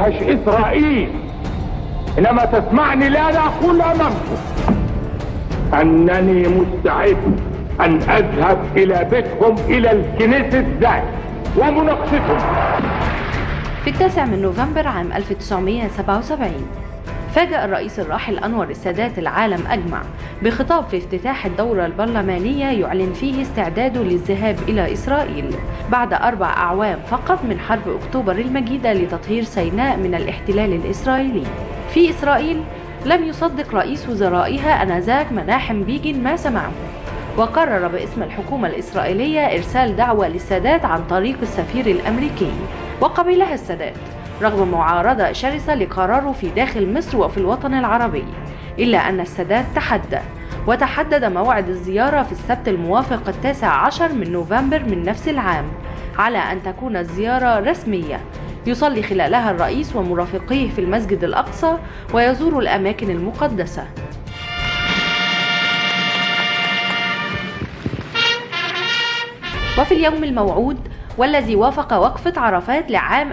تسمعهاش اسرائيل انما تسمعني لا انا اقول امامكم انني مستعد ان اذهب الى بيتهم الى الكنيسة ذات ومناقشتهم في التاسع من نوفمبر عام 1977 فاجأ الرئيس الراحل أنور السادات العالم أجمع بخطاب في افتتاح الدورة البرلمانية يعلن فيه استعداده للذهاب إلى إسرائيل بعد أربع أعوام فقط من حرب أكتوبر المجيدة لتطهير سيناء من الاحتلال الإسرائيلي في إسرائيل لم يصدق رئيس وزرائها أنذاك مناحم بيجن ما سمعه وقرر باسم الحكومة الإسرائيلية إرسال دعوة للسادات عن طريق السفير الأمريكي وقبلها السادات رغم معارضة شرسة لقراره في داخل مصر وفي الوطن العربي إلا أن السادات تحدى وتحدد موعد الزيارة في السبت الموافق التاسع عشر من نوفمبر من نفس العام على أن تكون الزيارة رسمية يصلي خلالها الرئيس ومرافقيه في المسجد الأقصى ويزور الأماكن المقدسة وفي اليوم الموعود والذي وافق وقفة عرفات لعام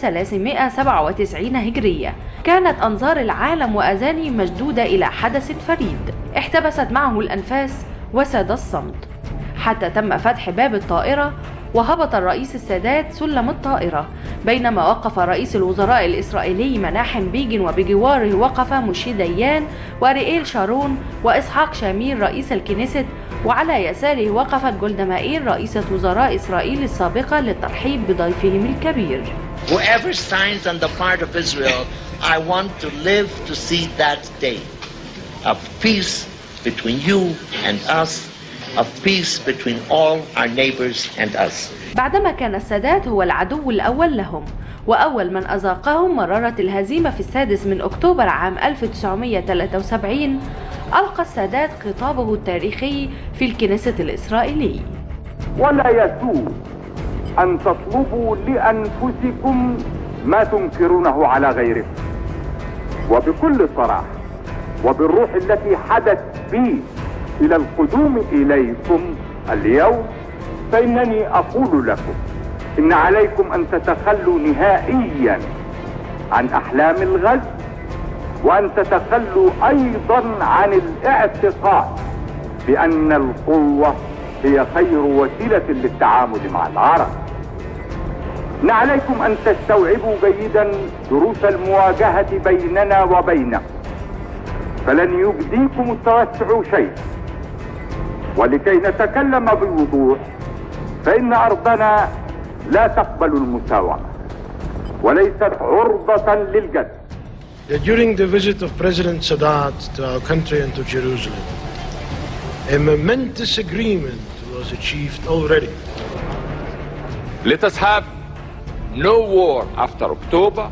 1397 هجرية كانت أنظار العالم وأذاني مشدودة إلى حدث فريد احتبست معه الأنفاس وساد الصمت حتى تم فتح باب الطائرة وهبط الرئيس السادات سلم الطائرة بينما وقف رئيس الوزراء الإسرائيلي مناحم بيجن وبجواره وقف موشي ديان وريئيل شارون وإسحاق شامير رئيس الكنيست وعلى يساره وقفت جولدا مائير رئيسة وزراء إسرائيل السابقة للترحيب بضيفهم الكبير Whoever signs on the part of Israel, I want to live to see that day of peace between you and us, of peace between all our neighbors and us. بعدما كان السادات هو العدو الأول لهم وأول من أذاقهم مرارة الهزيمة في السادس من أكتوبر عام 1973 ألقى السادات خطابه التاريخي في الكنيسة الإسرائيلي ولا يسوء أن تطلبوا لأنفسكم ما تنكرونه على غيركم وبكل صراحة وبالروح التي حدث بي إلى القدوم إليكم اليوم فإنني أقول لكم إن عليكم أن تتخلوا نهائيا عن أحلام الغزو وأن تتخلوا أيضا عن الاعتقاد بأن القوة هي خير وسيلة للتعامل مع العرب إن عليكم أن تستوعبوا جيدا دروس المواجهة بيننا وبينكم فلن يجديكم التوسع شيء ولكي نتكلم بوضوح فإن أرضنا لا تقبل المساومة وليست عرضة للجد During the visit of President Sadat to our country and to Jerusalem, a momentous agreement was achieved already. Let us have no war after October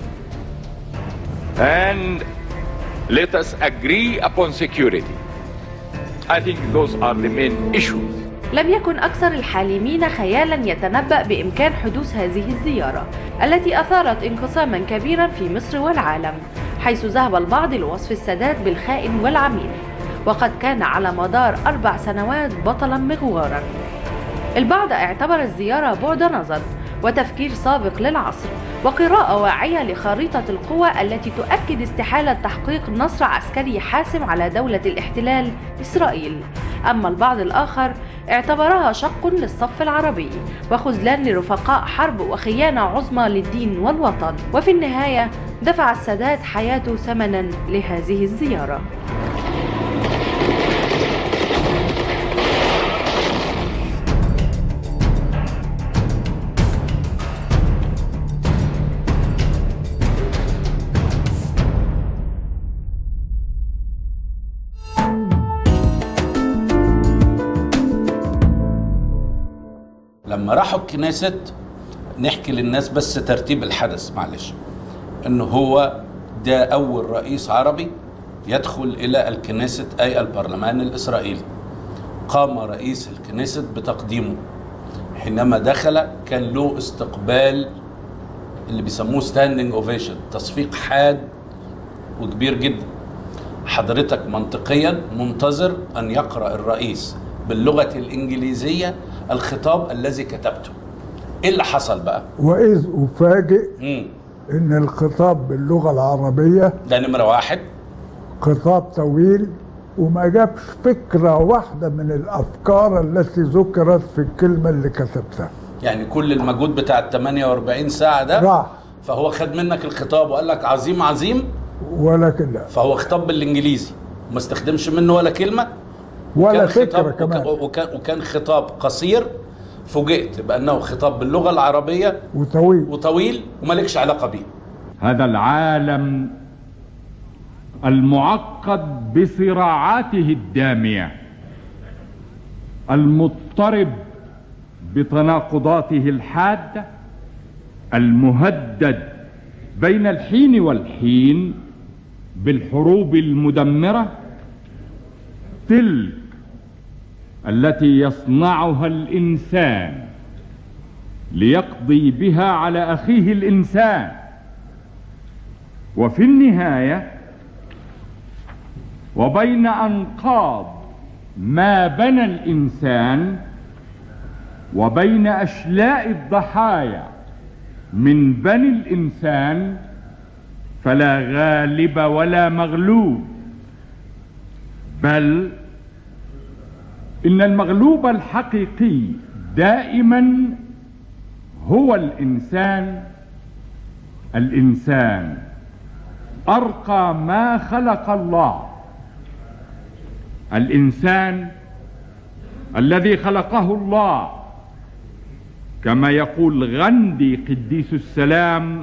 and let us agree upon security. I think those are the main issues. لم يكن أكثر الحالمين خيالا يتنبأ بإمكان حدوث هذه الزيارة التي أثارت انقساما كبيرا في مصر والعالم حيث ذهب البعض لوصف السادات بالخائن والعميل وقد كان على مدار أربع سنوات بطلا مغوارا البعض اعتبر الزيارة بعد نظر وتفكير سابق للعصر وقراءة واعية لخريطة القوى التي تؤكد استحالة تحقيق نصر عسكري حاسم على دولة الاحتلال إسرائيل أما البعض الآخر اعتبرها شق للصف العربي وخذلان لرفقاء حرب وخيانة عظمى للدين والوطن وفي النهاية دفع السادات حياته ثمنا لهذه الزيارة لما راحوا الكنيست نحكي للناس بس ترتيب الحدث معلش انه هو ده اول رئيس عربي يدخل الى الكنيست اي البرلمان الاسرائيلي قام رئيس الكنيست بتقديمه حينما دخل كان له استقبال اللي بيسموه ستاندنج اوفيشن تصفيق حاد وكبير جدا حضرتك منطقيا منتظر ان يقرا الرئيس باللغه الانجليزيه الخطاب الذي كتبته ايه اللي حصل بقى وإذ أفاجئ مم. ان الخطاب باللغه العربيه ده نمره واحد خطاب طويل وما جابش فكره واحده من الافكار التي ذكرت في الكلمه اللي كتبتها يعني كل المجهود بتاع ال 48 ساعه ده راح فهو خد منك الخطاب وقال لك عظيم عظيم ولكن لا فهو خطاب بالانجليزي وما استخدمش منه ولا كلمه ولا وكان فكره خطاب كمان وك- وكان وكان خطاب قصير فوجئت بانه خطاب باللغه العربيه وطويل وطويل ومالكش علاقه بيه هذا العالم المعقد بصراعاته الداميه المضطرب بتناقضاته الحاده المهدد بين الحين والحين بالحروب المدمره تلك التي يصنعها الانسان ليقضي بها على اخيه الانسان وفي النهايه وبين انقاض ما بنى الانسان وبين اشلاء الضحايا من بني الانسان فلا غالب ولا مغلوب بل ان المغلوب الحقيقي دائما هو الانسان الانسان ارقى ما خلق الله الانسان الذي خلقه الله كما يقول غندي قديس السلام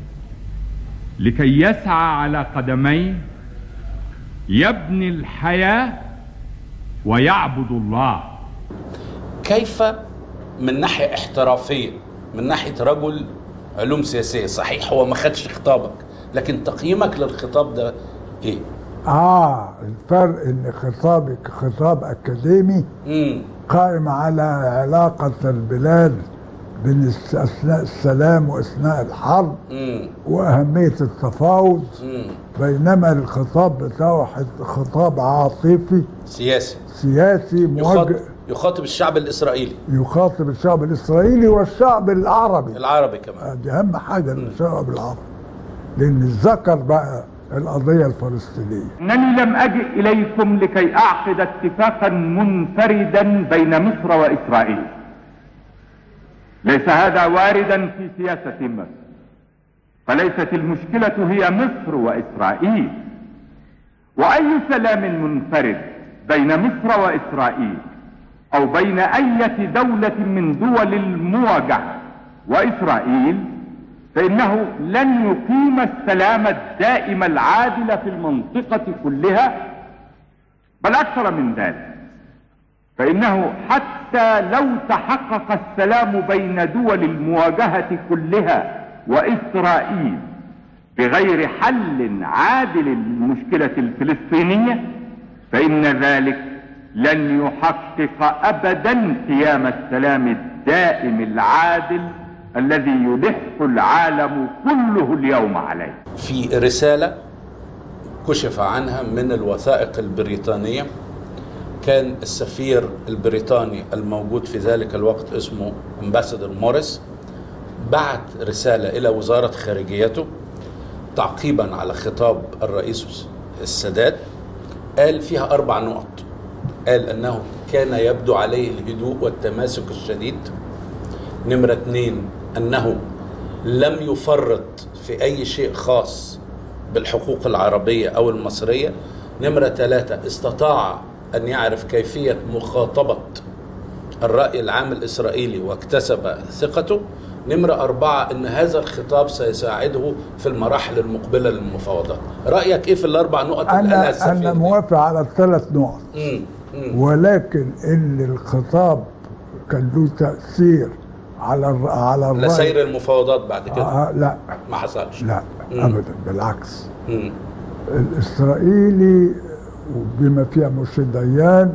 لكي يسعى على قدميه يبني الحياه ويعبد الله كيف من ناحيه احترافيه من ناحيه رجل علوم سياسيه صحيح هو ما خدش خطابك لكن تقييمك للخطاب ده ايه اه الفرق ان خطابك خطاب اكاديمي امم قائم على علاقه البلاد بين الس- اثناء السلام واثناء الحرب امم واهميه التفاوض امم بينما الخطاب بتاعه حت- خطاب عاطفي سياسي سياسي موجه يخاطب يخاطب الشعب الاسرائيلي يخاطب الشعب الاسرائيلي والشعب العربي العربي كمان دي اهم حاجه للشعب العربي لان ذكر بقى القضيه الفلسطينيه انني لم اجئ اليكم لكي اعقد اتفاقا منفردا بين مصر واسرائيل ليس هذا واردا في سياسه مصر فليست المشكله هي مصر واسرائيل واي سلام منفرد بين مصر واسرائيل او بين اية دولة من دول المواجهة واسرائيل فانه لن يقيم السلام الدائم العادل في المنطقة كلها بل اكثر من ذلك فانه حتى لو تحقق السلام بين دول المواجهة كلها واسرائيل بغير حل عادل للمشكلة الفلسطينية فإن ذلك لن يحقق أبدا قيام السلام الدائم العادل الذي يلح العالم كله اليوم عليه في رسالة كشف عنها من الوثائق البريطانية كان السفير البريطاني الموجود في ذلك الوقت اسمه امباسادور موريس بعت رسالة إلى وزارة خارجيته تعقيبا على خطاب الرئيس السادات قال فيها أربع نقط قال أنه كان يبدو عليه الهدوء والتماسك الشديد نمرة اتنين أنه لم يفرط في أي شيء خاص بالحقوق العربية أو المصرية نمرة ثلاثة استطاع أن يعرف كيفية مخاطبة الرأي العام الإسرائيلي واكتسب ثقته نمرة أربعة أن هذا الخطاب سيساعده في المراحل المقبلة للمفاوضات رأيك إيه في الأربع نقط اللي قالها انا السفير انا دي؟ موافق على الثلاث نقط مم. مم. ولكن ان الخطاب كان له تاثير على الر- على الراي لسير المفاوضات بعد كده آه لا ما حصلش لا مم. ابدا بالعكس مم. الاسرائيلي وبما فيها مرشد ديان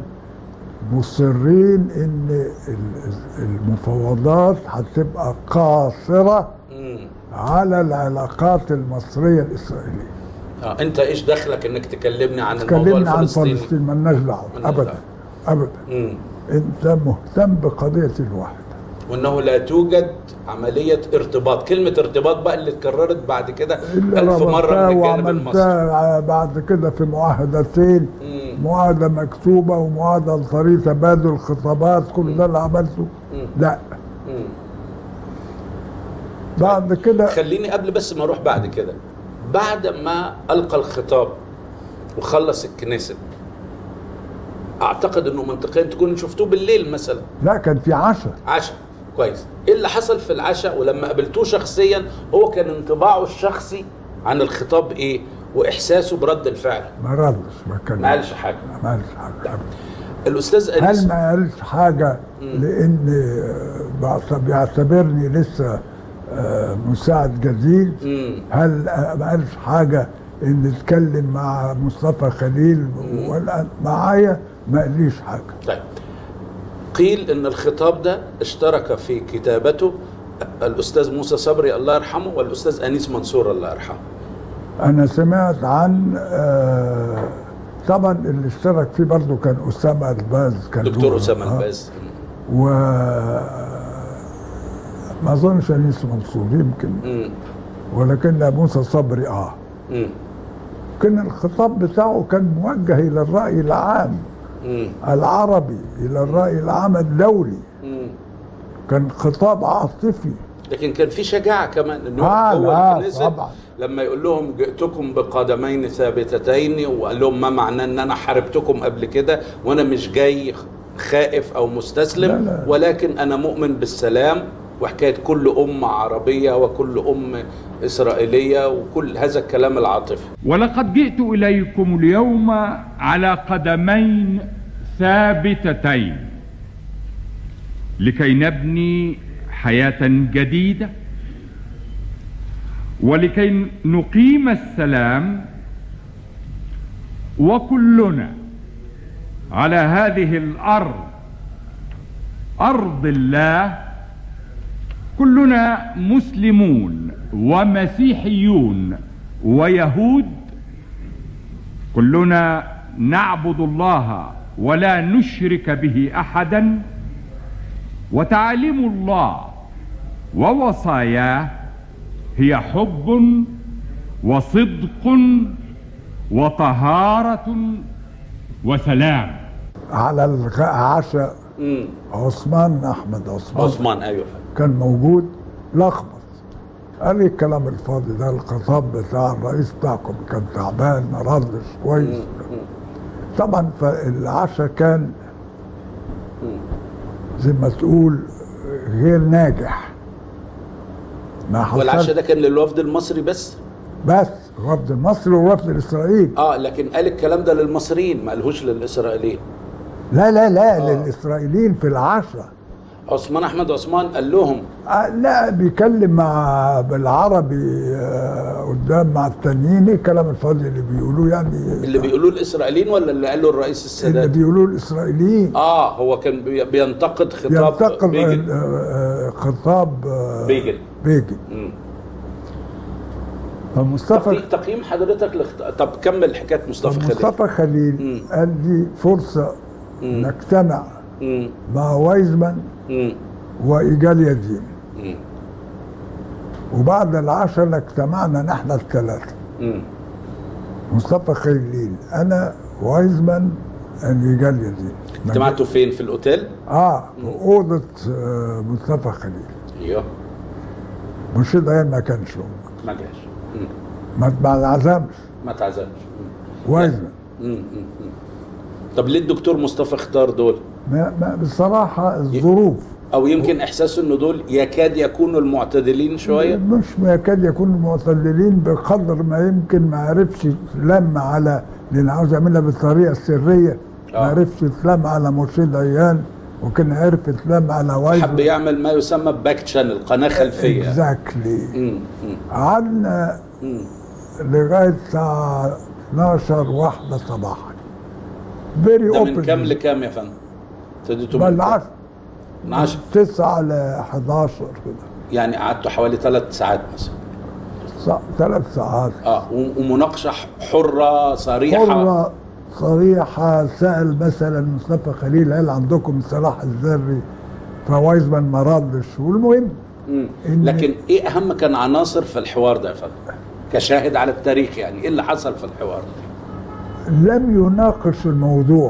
مصرين ان ال- المفاوضات هتبقى قاصره مم. على العلاقات المصريه الاسرائيليه آه. انت ايش دخلك انك تكلمني عن الموضوع تكلمنا عن الفلسطيني فلسطين مالناش دعوه مالناش ابدا دعوة. ابدا مم. انت مهتم بقضيه الوحده وانه لا توجد عمليه ارتباط كلمه ارتباط بقى اللي اتكررت بعد كده اللي ألف مره ربطتها من الجانب المصري وعملتها بعد كده في معاهدتين مم. معاهدة مكتوبة ومعاهدة لطريق تبادل الخطابات كل ده اللي عملته مم. لا مم. بعد كده خليني قبل بس ما اروح بعد كده بعد ما القى الخطاب وخلص الكنيسة اعتقد انه منطقيا تكون شفتوه بالليل مثلا لا كان في عشاء عشاء كويس ايه اللي حصل في العشاء ولما قابلتوه شخصيا هو كان انطباعه الشخصي عن الخطاب ايه واحساسه برد الفعل ما ردش ما كان ما قالش حاجه ما قالش حاجة الاستاذ هل انيس ما قالش حاجة لأن آه، بعت- بيعتبرني لسه آه، مساعد جديد مم. هل آه، ما قالش حاجة إن نتكلم مع مصطفى خليل ولا معايا ما قاليش حاجة طيب قيل ان الخطاب ده اشترك في كتابته الاستاذ موسى صبري الله يرحمه والاستاذ انيس منصور الله يرحمه أنا سمعت عن آه، طبعا اللي اشترك فيه برضه كان أسامة الباز كان دكتور له- اسامه آه. الباز و ما اظنش انيس منصور يمكن مم. ولكن موسى صبري اه مم. كان الخطاب بتاعه كان موجه الى الراي العام مم. العربي الى الراي العام الدولي مم. كان خطاب عاطفي لكن كان في شجاعه كمان انه آه، يقف جوه لا، الكنيسه طبعا. لما يقول لهم جئتكم بقدمين ثابتتين وقال لهم ما معناه ان انا حاربتكم قبل كده وانا مش جاي خائف او مستسلم لا، لا. ولكن انا مؤمن بالسلام وحكايه كل امه عربيه وكل ام اسرائيليه وكل هذا الكلام العاطفي ولقد جئت إليكم اليوم على قدمين ثابتتين لكي نبني حياة جديدة ولكي نقيم السلام وكلنا على هذه الأرض أرض الله كلنا مسلمون ومسيحيون ويهود كلنا نعبد الله ولا نشرك به احدا وتعاليم الله ووصاياه هي حب وصدق وطهاره وسلام على العشاء مم. عثمان احمد عثمان عثمان ايوه كان موجود لخبط قال لي الكلام الفاضي ده الخطاب بتاع الرئيس بتاعكم كان تعبان ما ردش كويس طبعا فالعشاء كان زي ما تقول غير ناجح ما والعشاء حصل ده كان للوفد المصري بس بس الوفد المصري والوفد الاسرائيلي اه لكن قال الكلام ده للمصريين ما قالهوش للاسرائيليين لا لا لا آه. للاسرائيليين في العشاء عثمان احمد عثمان قال لهم آه، لا بيكلم مع بالعربي آه، قدام مع التانيين ايه الكلام الفاضي اللي بيقولوه يعني اللي بيقولوه الاسرائيليين ولا اللي قاله الرئيس اللي السادات بيقولوه الاسرائيليين اه هو كان بي- بينتقد خطاب ينتقل بيجن آه، آه، خطاب آه، بيجن بيجن مم. فمصطفى تقييم- تقييم حضرتك لخط... طب كمل حكايه مصطفى خالد مصطفى خليل مم. قال لي فرصه مم. نجتمع مم. مع وايزمان مم. وايجال يدين مم. وبعد العشاء اجتمعنا نحن الثلاثه مم. مصطفى خليل انا وايزمان ايجال يدين اجتمعتوا فين في الاوتيل؟ اه في اوضه آه، مصطفى خليل ايوه مش ده ما كانش موجود. ما جاش مم. ما ما انعزمش ما تعزمش وايزمان مم. مم. مم. طب ليه الدكتور مصطفى اختار دول؟ ما ما بصراحه الظروف او يمكن احساسه انه دول يكاد يكونوا المعتدلين شويه مش ما يكاد يكونوا معتدلين بقدر ما يمكن ما عرفش يتلم على لان عاوز يعملها بالطريقه السريه ما آه. عرفش يتلم على مرشد عيان وكان عرف يتلم على حب وايد يعمل ما يسمى باك تشانل قناه خلفيه اكزاكتلي مم. مم. قعدنا مم. لغايه الساعه 12 واحده صباحا فيري ده من اوبن كام لكام يا فندم؟ ابتديتوا من كام؟ بالعشر من 10 9 ل 11 كده يعني قعدتوا حوالي ثلاث ساعات مثلا ثلاث ساعات اه و- ومناقشه حره صريحه حرة صريحة سأل مثلا مصطفى خليل هل عندكم السلاح الذري فوايزمان ما ردش والمهم مم. إن- لكن ايه اهم كان عناصر في الحوار ده يا فندم كشاهد على التاريخ يعني ايه اللي حصل في الحوار ده لم يناقش الموضوع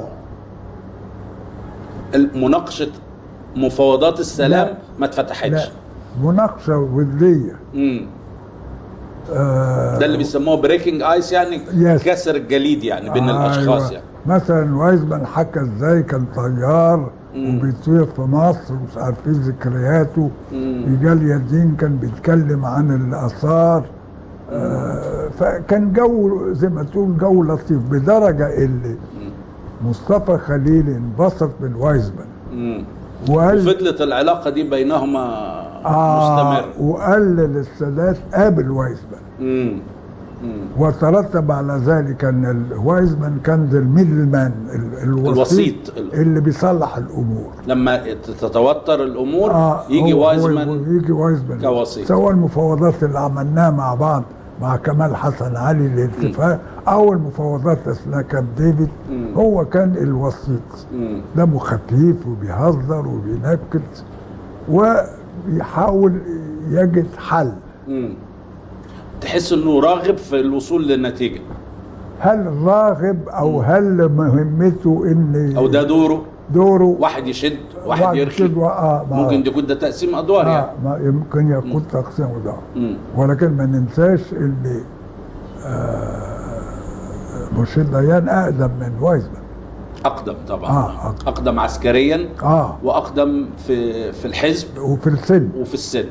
مناقشه مفاوضات السلام لا. ما لا اتفتحتش مناقشه وديه مم. آه ده اللي بيسموه بريكنج ايس يعني Yes. كسر الجليد يعني بين الاشخاص أيوة. يعني مثلا وايزمان حكى ازاي كان طيار مم. وبيطير في مصر ومش عارف ايه ذكرياته مم. رجال يدين كان بيتكلم عن الاثار آه فكان جو زي ما تقول جو لطيف بدرجه اللي مصطفى خليل انبسط من وايزمان مم. وقال وفضلت العلاقه دي بينهما آه مستمره وقال للسادات قابل وايزمان مم. مم. وترتب على ذلك ان ال- وايزمان كان ذا الميدل مان ال- الوسيط الوسيط. اللي بيصلح الامور لما تتوتر الامور يجي هو- هو- وايزمان يجي وايزمان كوسيط. سواء المفاوضات اللي عملناها مع بعض مع كمال حسن علي للاتفاق او المفاوضات اثناء كامب ديفيد مم. هو كان الوسيط مم. دمه خفيف وبيهزر وبينكت وبيحاول يجد حل مم. تحس انه راغب في الوصول للنتيجه هل راغب او هل مهمته ان او ده دوره دوره واحد يشد واحد يرخي يشد و- آه ما- ممكن يكون ده تقسيم ادوار يعني آه ما يمكن يكون تقسيم ده مم. ولكن ما ننساش ان آه مرشد ديان اقدم من وايزمان اقدم طبعا آه، أقدم. اقدم عسكريا اه واقدم في في الحزب وفي السن وفي السن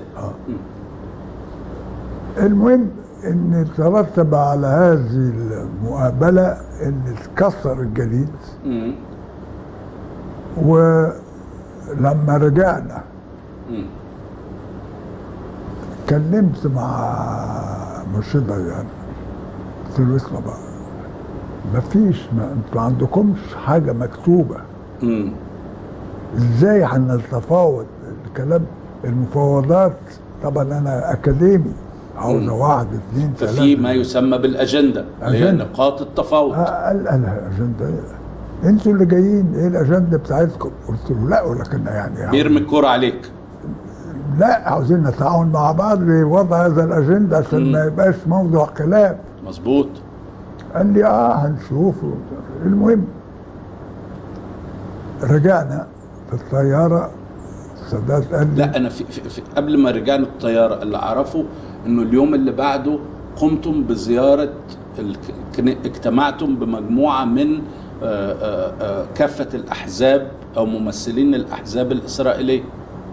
المهم ان ترتب على هذه المقابله ان اتكسر الجليد مم. ولما رجعنا مم. كلمت مع مرشد ديان قلت له اسمع بقى مفيش ما انتوا عندكمش حاجه مكتوبه مم. ازاي هنتفاوض الكلام المفاوضات طبعا انا اكاديمي عاوز واحد اثنين ففي ثلاثه ما يسمى بالاجنده اللي هي أجندة. نقاط التفاوض آه، قال قال اجنده إيه؟ انتوا اللي جايين ايه الاجنده بتاعتكم؟ قلت له لا ولكن يعني بيرمي الكرة عليك لا عاوزين نتعاون مع بعض لوضع هذا الاجنده عشان ما يبقاش موضوع خلاف مظبوط قال لي اه هنشوف المهم رجعنا في الطياره السادات قال لي لا انا في, في, في قبل ما رجعنا الطياره اللي اعرفه انه اليوم اللي بعده قمتم بزياره الك- اجتمعتم بمجموعه من آه، آه، آه، كافه الاحزاب او ممثلين الاحزاب الاسرائيليه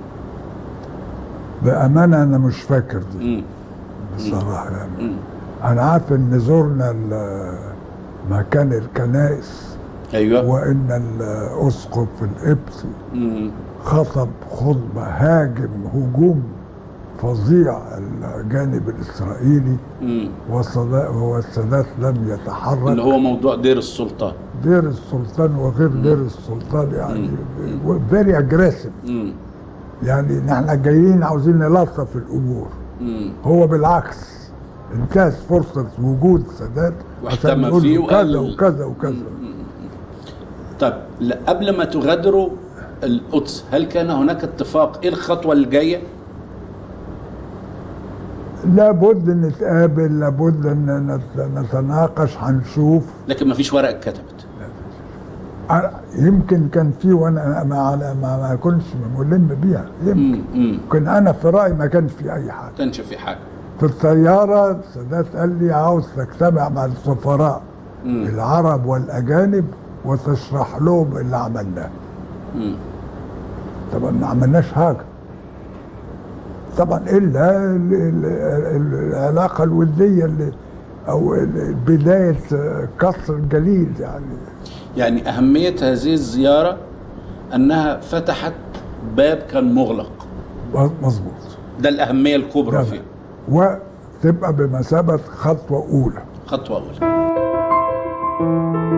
بامانه انا مش فاكر دي مم. بصراحه يعني مم. انا عارف ان زرنا ال- مكان الكنائس ايوه وان الاسقف القبطي مم. خطب خطبه هاجم هجوم فظيع الجانب الاسرائيلي مم. والصدا- والسادات لم اللي يتحرك هو موضوع دير السلطان دير السلطان وغير دير السلطان يعني فيري اجريسيف مم. يعني ان احنا جايين عاوزين نلطف الامور مم. هو بالعكس انتهز فرصه وجود السادات عشان واحتمى يقول فيه له وقال كذا له- وكذا وكذا طيب ل- قبل ما تغادروا القدس هل كان هناك اتفاق ايه الخطوه الجايه لابد نتقابل لابد ان نت- نتناقش هنشوف لكن ما فيش ورقه اتكتبت أنا- يمكن كان في وانا ما ما, ما كنتش ملم بيها يمكن مم. مم. يمكن انا في رايي ما كانش في اي حاجه كانش في حاجه في الطياره السادات قال لي عاوز تجتمع مع السفراء مم. العرب والاجانب وتشرح لهم اللي عملناه مم. طبعا ما عملناش حاجه طبعا الا ال- ال- ال- العلاقه الوديه اللي او ال- بدايه كسر الجليد يعني يعني أهمية هذه الزيارة أنها فتحت باب كان مغلق مظبوط ده الأهمية الكبرى نعم. فيه وتبقى بمثابه خطوه اولى خطوة أولى